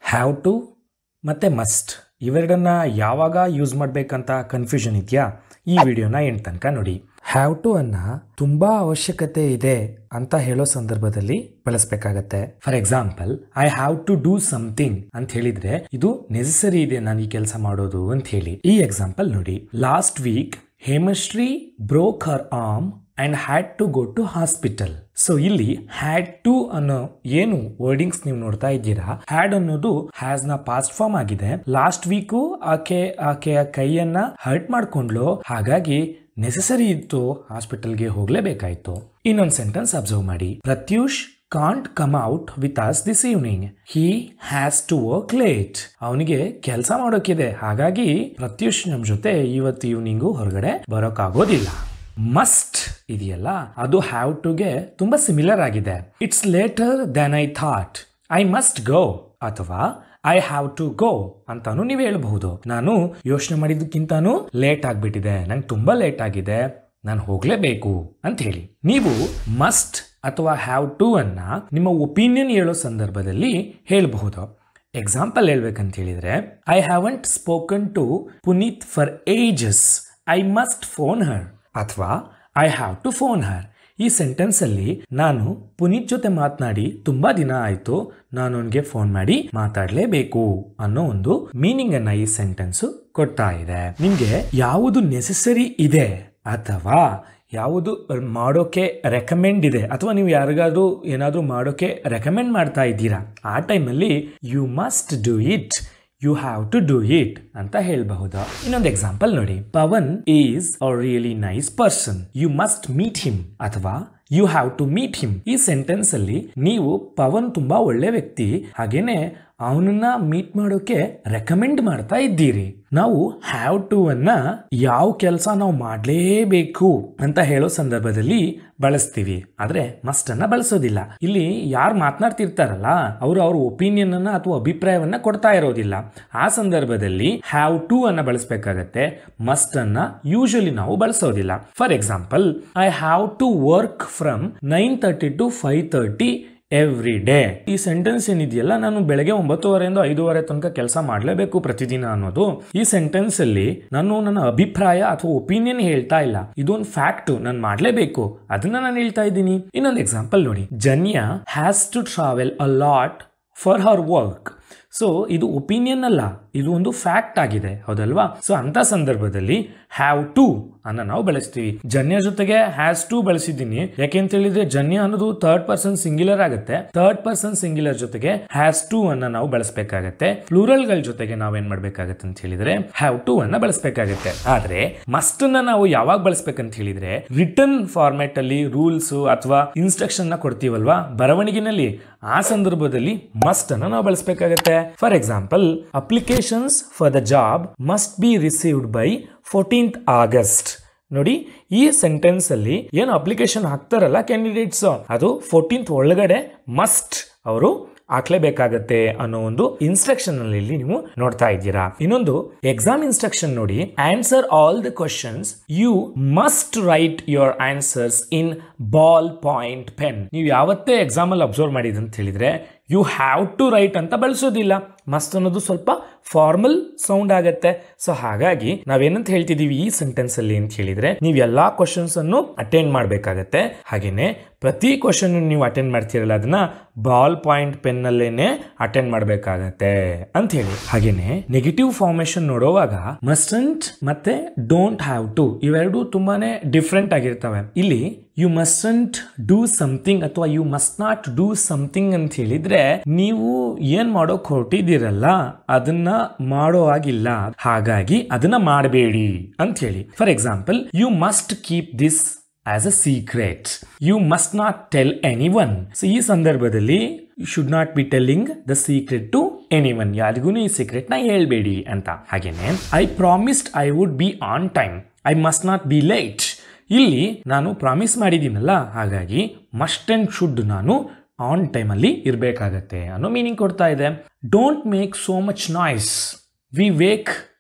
Have to ಮತ್ತು must ಇವೆರಡನ್ನ ಯಾವಾಗ ಯೂಸ್ ಮಾಡಬೇಕಂತ ಕನ್ಫ್ಯೂಷನ್ ಇದೆಯಾ ಈ ವಿಡಿಯೋನ ಎಂಡ್ ತನಕ ನೋಡಿ ಹ್ಯಾವ್ ಟು ಅನ್ನ ತುಂಬಾ ಅವಶ್ಯಕತೆ ಇದೆ ಅಂತ ಹೇಳೋ ಸಂದರ್ಭದಲ್ಲಿ ಬಳಸಬೇಕಾಗತ್ತೆ for example I have to do something ಅಂತ ಹೇಳಿದ್ರೆ ಇದು ನೆಸಸರಿ ಇದೆ ನಾನು ಈ ಕೆಲಸ ಮಾಡೋದು ಅಂತ ಹೇಳಿ ಈ ಎಕ್ಸಾಂಪಲ್ ನೋಡಿ last week Hemashree broke her arm and had to go to hospital so ಇಲ್ಲಿ ಹ್ಯಾಡ್ ಟು ಅನ್ನೋ ಏನು ವರ್ಡಿಂಗ್ಸ್ ನೀವು ನೋಡ್ತಾ ಇದ್ದೀರಾ ಹ್ಯಾಡ್ ಅನ್ನೋದು ಹ್ಯಾಸ್ ನ ಪಾಸ್ಟ್ ಫಾರ್ಮ್ ಆಗಿದೆ ಲಾಸ್ಟ್ ವೀಕು ಆಕೆ ಆಕೆಯ ಕೈಯನ್ನ ಹರ್ಟ್ ಮಾಡ್ಕೊಂಡ್ಲು ಹಾಗಾಗಿ ನೆಸಸರಿ ಇತ್ತು ಹಾಸ್ಪಿಟಲ್ಗೆ ಹೋಗ್ಲೇಬೇಕಾಯ್ತು ಇನ್ನೊಂದು ಸೆಂಟೆನ್ಸ್ ಅಬ್ಸರ್ವ್ ಮಾಡಿ Pratyush can't come out with us this evening he has to work late ಅವನಿಗೆ ಕೆಲಸ ಮಾಡೋಕಿದೆ ಹಾಗಾಗಿ ಪ್ರತ್ಯೂಷ್ ನಮ್ ಜೊತೆ ಇವತ್ತು ಈವ್ನಿಂಗು ಹೊರಗಡೆ ಬರೋಕ್ಕಾಗೋದಿಲ್ಲ ಮಸ್ಟ್ ಇದೆಯಲ್ಲ ಅದು ಹ್ಯಾವ್ ಟುಗೆ ತುಂಬಾ ಸಿಮಿಲರ್ ಆಗಿದೆ it's later then I thought I must go ಅಥವಾ ಐ ಹ್ಯಾವ್ ಟು ಗೋ ಅಂತಾನು ನೀವು ಹೇಳಬಹುದು ನಾನು ಯೋಚನೆ ಮಾಡಿದ್ದಕ್ಕಿಂತಾನು ಲೇಟ್ ಆಗ್ಬಿಟ್ಟಿದೆ ನಂಗೆ ತುಂಬಾ ಲೇಟ್ ಆಗಿದೆ ನಾನು ಹೋಗ್ಲೇಬೇಕು ಅಂತ ಹೇಳಿ ನೀವು ಮಸ್ಟ್ ಅಥವಾ ಹ್ಯಾವ್ ಟು ಅನ್ನ ನಿಮ್ಮ ಒಪಿನಿಯನ್ ಹೇಳೋ ಸಂದರ್ಭದಲ್ಲಿ ಹೇಳಬಹುದು ಎಕ್ಸಾಂಪಲ್ ಹೇಳ್ಬೇಕಂತ ಹೇಳಿದ್ರೆ I haven't spoken to Puneet for ages I must phone her ಅಥವಾ I have to phone her ಈ ಸೆಂಟೆನ್ಸ್ ಅಲ್ಲಿ ನಾನು ಪುನೀತ್ ಜೊತೆ ಮಾತನಾಡಿ ತುಂಬಾ ದಿನ ಆಯ್ತು ನಾನು ಅವನಿಗೆ ಫೋನ್ ಮಾಡಿ ಮಾತಾಡ್ಲೇಬೇಕು ಅನ್ನೋ ಒಂದು ಮೀನಿಂಗ್ ಅನ್ನ ಈ ಸೆಂಟೆನ್ಸ್ ಕೊಡ್ತಾ ಇದೆ ನಿಮ್ಗೆ ಯಾವುದು ನೆಸೆಸರಿ ಇದೆ ಅಥವಾ ಯಾವುದು ಮಾಡೋಕೆ ರೆಕಮೆಂಡ್ ಇದೆ ಅಥವಾ ನೀವು ಯಾರಿಗಾದ್ರೂ ಏನಾದ್ರೂ ಮಾಡೋಕೆ ರೆಕಮೆಂಡ್ ಮಾಡ್ತಾ ಇದ್ದೀರಾ ಆ ಟೈಮಲ್ಲಿ you must do it you have to do it ಅಂತ ಹೇಳಬಹುದು ಇನ್ನೊಂದು ಎಕ್ಸಾಂಪಲ್ ನೋಡಿ Pavan is a really nice person you must meet him ಅಥವಾ you have to meet him ಈ ಸೆಂಟೆನ್ಸ್ ಅಲ್ಲಿ ನೀವು ಪವನ್ ತುಂಬಾ ಒಳ್ಳೆ ವ್ಯಕ್ತಿ ಹಾಗೇನೆ ಅವನನ್ನ ಮೀಟ್ ಮಾಡೋಕೆ ರೆಕಮೆಂಡ್ ಮಾಡ್ತಾ ಇದ್ದೀರಿ ನಾವು ಹ್ಯಾವ್ ಟು ಅನ್ನ ಯಾವ ಕೆಲಸ ನಾವು ಮಾಡಲೇಬೇಕು ಅಂತ ಹೇಳೋ ಸಂದರ್ಭದಲ್ಲಿ ಬಳಸ್ತೀವಿ ಆದ್ರೆ ಮಸ್ಟ್ ಅನ್ನ ಬಳಸೋದಿಲ್ಲ ಇಲ್ಲಿ ಯಾರು ಮಾತನಾಡ್ತಿರ್ತಾರಲ್ಲ ಅವರು ಅವ್ರ ಒಪಿನಿಯನ್ ಅನ್ನ ಅಥವಾ ಅಭಿಪ್ರಾಯವನ್ನ ಕೊಡ್ತಾ ಇರೋದಿಲ್ಲ ಆ ಸಂದರ್ಭದಲ್ಲಿ ಹ್ಯಾವ್ ಟು ಅನ್ನ ಬಳಸಬೇಕಾಗತ್ತೆ ಮಸ್ಟ್ ಅನ್ನ ಯೂಶಲಿ ನಾವು ಬಳಸೋದಿಲ್ಲ for example I have to work from nine thirty to five thirty every day ಈ ಸೆಂಟೆನ್ಸ್ ಏನಿದೆಯಲ್ಲ ನಾನು ಬೆಳಗ್ಗೆ ಒಂಬತ್ತುವರೆಯಿಂದ ಐದೂವರೆ ತನಕ ಕೆಲಸ ಮಾಡಲೇಬೇಕು ಪ್ರತಿದಿನ ಅನ್ನೋದು ಈ ಸೆಂಟೆನ್ಸ್ ಅಲ್ಲಿ ನಾನು ನನ್ನ ಅಭಿಪ್ರಾಯ ಅಥವಾ ಒಪಿನಿಯನ್ ಹೇಳ್ತಾ ಇಲ್ಲ ಇದೊಂದು ಫ್ಯಾಕ್ಟ್ ನಾನು ಮಾಡಲೇಬೇಕು ಅದನ್ನ ನಾನು ಹೇಳ್ತಾ ಇದ್ದೀನಿ ಇನ್ನೊಂದು ಎಕ್ಸಾಂಪಲ್ ನೋಡಿ Janya has to travel a lot for her work so ಇದು ಒಪಿನಿಯನ್ ಅಲ್ಲ ಇದು ಒಂದು ಫ್ಯಾಕ್ಟ್ ಆಗಿದೆ ಹೌದಲ್ವಾ ಸೊ ಅಂತ ಸಂದರ್ಭದಲ್ಲಿ ಹ್ಯಾವ್ ಟು ಅನ್ನ ನಾವು ಬಳಸ್ತೀವಿ ಜನ್ಯ ಜೊತೆಗೆ ಹ್ಯಾಸ್ ಟು ಬಳಸಿದ್ದೀನಿ ಯಾಕೆ ಅಂತ ಹೇಳಿದ್ರೆ ಜನ್ಯ ಅನ್ನೋದು ಥರ್ಡ್ ಪರ್ಸನ್ ಸಿಂಗ್ಯುಲರ್ ಆಗುತ್ತೆ ಥರ್ಡ್ ಪರ್ಸನ್ ಸಿಂಗ್ಯುಲರ್ ಜೊತೆಗೆ ಹ್ಯಾಸ್ ಟು ಅನ್ನ ನಾವು ಬಳಸಬೇಕಾಗತ್ತೆ ಪ್ಲೂರಲ್ ಗಳ ಜೊತೆಗೆ ನಾವೇನ್ ಮಾಡ್ಬೇಕಾಗತ್ತೆ ಅಂತ ಹೇಳಿದ್ರೆ ಹ್ಯಾವ್ ಟು ಅನ್ನ ಬಳಸಬೇಕಾಗತ್ತೆ ಆದ್ರೆ ಮಸ್ಟ್ ಅನ್ನ ನಾವು ಯಾವಾಗ ಬಳಸ್ಬೇಕಂತ ಹೇಳಿದ್ರೆ ರಿಟರ್ನ್ ಫಾರ್ಮ್ಯಾಟ್ ಅಲ್ಲಿ ರೂಲ್ಸ್ ಅಥವಾ ಇನ್ಸ್ಟ್ರಕ್ಷನ್ ನ ಕೊಡ್ತೀವಲ್ವಾ ಬರವಣಿಗೆನಲ್ಲಿ ಆ ಸಂದರ್ಭದಲ್ಲಿ ಮಸ್ಟ್ ಅನ್ನ ನಾವು ಬಳಸಬೇಕಾಗತ್ತೆ for example applications for the job must be received by fourteenth August ನೋಡಿ ಈ ಸೆಂಟೆನ್ಸ್ ಅಲ್ಲಿ ಏನು ಅಪ್ಲಿಕೇಶನ್ ಹಾಕ್ತಾರಲ್ಲ ಕ್ಯಾಂಡಿಡೇಟ್ಸ್ ಅದು ಫೋರ್ಟೀನ್ತ್ ಒಳಗಡೆ ಮಸ್ಟ್ ಅವರು ಹಾಕ್ಲೇಬೇಕಾಗತ್ತೆ ಅನ್ನೋ ಒಂದು ಇನ್ಸ್ಟ್ರಕ್ಷನ್ ಅಲ್ಲಿ ಇಲ್ಲಿ ನೀವು ನೋಡ್ತಾ ಇದ್ದೀರಾ ಇನ್ನೊಂದು ಎಕ್ಸಾಮ್ ಇನ್ಸ್ಟ್ರಕ್ಷನ್ ನೋಡಿ answer all the questions you must write your answers in ball point pen ನೀವು ಯಾವತ್ತೇ ಎಕ್ಸಾಮ್ ಅಲ್ಲಿ ಅಬ್ಸರ್ವ್ ಮಾಡಿದಂತ ಅಂತ ಹೇಳಿದ್ರೆ ಯು ಹ್ಯಾವ್ ಟು ರೈಟ್ ಅಂತ ಬಳಸೋದಿಲ್ಲ ಮಸ್ಟ್ ಅನ್ನೋದು ಸ್ವಲ್ಪ ಫಾರ್ಮಲ್ ಸೌಂಡ್ ಆಗತ್ತೆ ಸೊ ಹಾಗಾಗಿ ನಾವೇನಂತ ಹೇಳ್ತಿದೀವಿ ಈ ಸೆಂಟೆನ್ಸ್ ಅಲ್ಲಿ ಅಂತ ಹೇಳಿದ್ರೆ ನೀವು ಎಲ್ಲಾ ಕ್ವಶನ್ಸ್ ಅನ್ನು ಅಟೆಂಡ್ ಮಾಡಬೇಕಾಗತ್ತೆ ಹಾಗೇನೆ ಪ್ರತಿ ಕ್ವಶನ್ ನೀವು ಅಟೆಂಡ್ ಮಾಡ್ತಿರಲ್ಲ ಅದನ್ನ ಬಾಲ್ ಪಾಯಿಂಟ್ ಪೆನ್ ಅಲ್ಲೇನೆ ಅಟೆಂಡ್ ಮಾಡಬೇಕಾಗತ್ತೆ ಅಂತ ಹೇಳಿ ಹಾಗೇನೆ ನೆಗೆಟಿವ್ ಫಾರ್ಮೇಶನ್ ನೋಡುವಾಗ ಮಸ್ಟಂಟ್ ಮತ್ತೆ ಡೋಂಟ್ ಹ್ಯಾವ್ ಟು ಇವೆರಡು ತುಂಬಾನೇ ಡಿಫ್ರೆಂಟ್ ಆಗಿರ್ತವೆ ಇಲ್ಲಿ ಯು ಮಸ್ಟಂಟ್ ಡೂ ಸಮಥಿಂಗ್ ಅಥವಾ you must not do something ಅಂತ ಹೇಳಿದ್ರೆ ನೀವು ಏನ್ ಮಾಡೋಕ್ ಹೊರಟಿದ್ದೀರಲ್ಲ ಅದನ್ನ ಮಾಡೋ ಆಗಿಲ್ಲ ಹಾಗಾಗಿ ಅದನ್ನ ಮಾಡಬೇಡಿ ಅಂತ ಹೇಳಿ for example you must keep this as a secret you must not tell any one so ಈ ಸಂದರ್ಭದಲ್ಲಿ you should not be telling the secret to any one ಯಾರಿಗೂ ಈ ಸೀಕ್ರೆಟ್ ನ ಹೇಳ್ಬೇಡಿ ಅಂತ ಹಾಗೇನೆ I promised I would be on time I must not be late ಇಲ್ಲಿ ನಾನು ಪ್ರಾಮಿಸ್ ಮಾಡಿದ್ದೀನಲ್ಲ ಹಾಗಾಗಿ ಮಸ್ಟ್ ಅಂಡ್ ಶುಡ್ ನಾನು ಆನ್ ಟೈಮಲ್ಲಿ ಇರಬೇಕಾಗತ್ತೆ ಅನ್ನೋ ಮೀನಿಂಗ್ ಕೊಡ್ತಾ ಇದೆ don't make so much noise we wake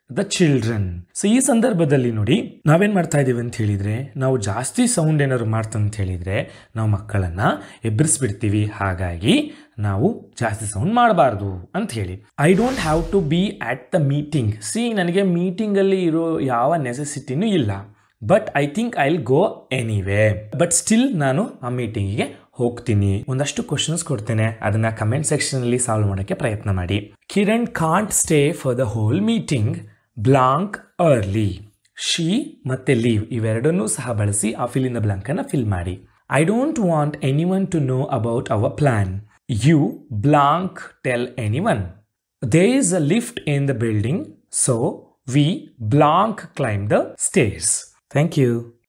the children so ಈ ಸಂದರ್ಭದಲ್ಲಿ ನೋಡಿ ನಾವೇನ್ ಮಾಡ್ತಾ ಇದೀವಿ ಅಂತ ಹೇಳಿದ್ರೆ ನಾವು ಜಾಸ್ತಿ ಸೌಂಡ್ ಏನಾದ್ರು ಮಾಡ್ತಂತ ಹೇಳಿದ್ರೆ ನಾವು ಮಕ್ಕಳನ್ನ ಎಬ್ಬರಿಸ್ಬಿಡ್ತೀವಿ ಹಾಗಾಗಿ ನಾವು ಜಾಸ್ತಿ ಸೌಂಡ್ ಮಾಡಬಾರ್ದು ಅಂತ ಹೇಳಿ I don't have to be at the meeting see ನನಗೆ ಮೀಟಿಂಗ್ ಅಲ್ಲಿ ಇರೋ ಯಾವ ನೆಸೆಸಿಟಿನೂ ಇಲ್ಲ but I think I will go anyway but still ನಾನು ಆ ಮೀಟಿಂಗಿಗೆ ಹೋಗ್ತೀನಿ ಒಂದಷ್ಟು ಕ್ವಶನ್ಸ್ ಕೊಡ್ತೇನೆ ಅದನ್ನ ಕಮೆಂಟ್ ಸೆಕ್ಷನ್ ಅಲ್ಲಿ ಸಾಲ್ವ್ ಮಾಡೋಕ್ಕೆ ಪ್ರಯತ್ನ ಮಾಡಿ Kiran can't stay for the whole meeting blank early she ಮತ್ತೆ ಲೀವ್ ಇವೆರಡನ್ನೂ ಸಹ ಬಳಸಿ ಆ ಫಿಲ್ ಇನ್ ದ ಬ್ಲಾಂಕ್ ಅನ್ನ ಫಿಲ್ ಮಾಡಿ I don't want any one to know about our plan you blank tell any one there is a lift in the building, so we blank climb the stairs. Thank you.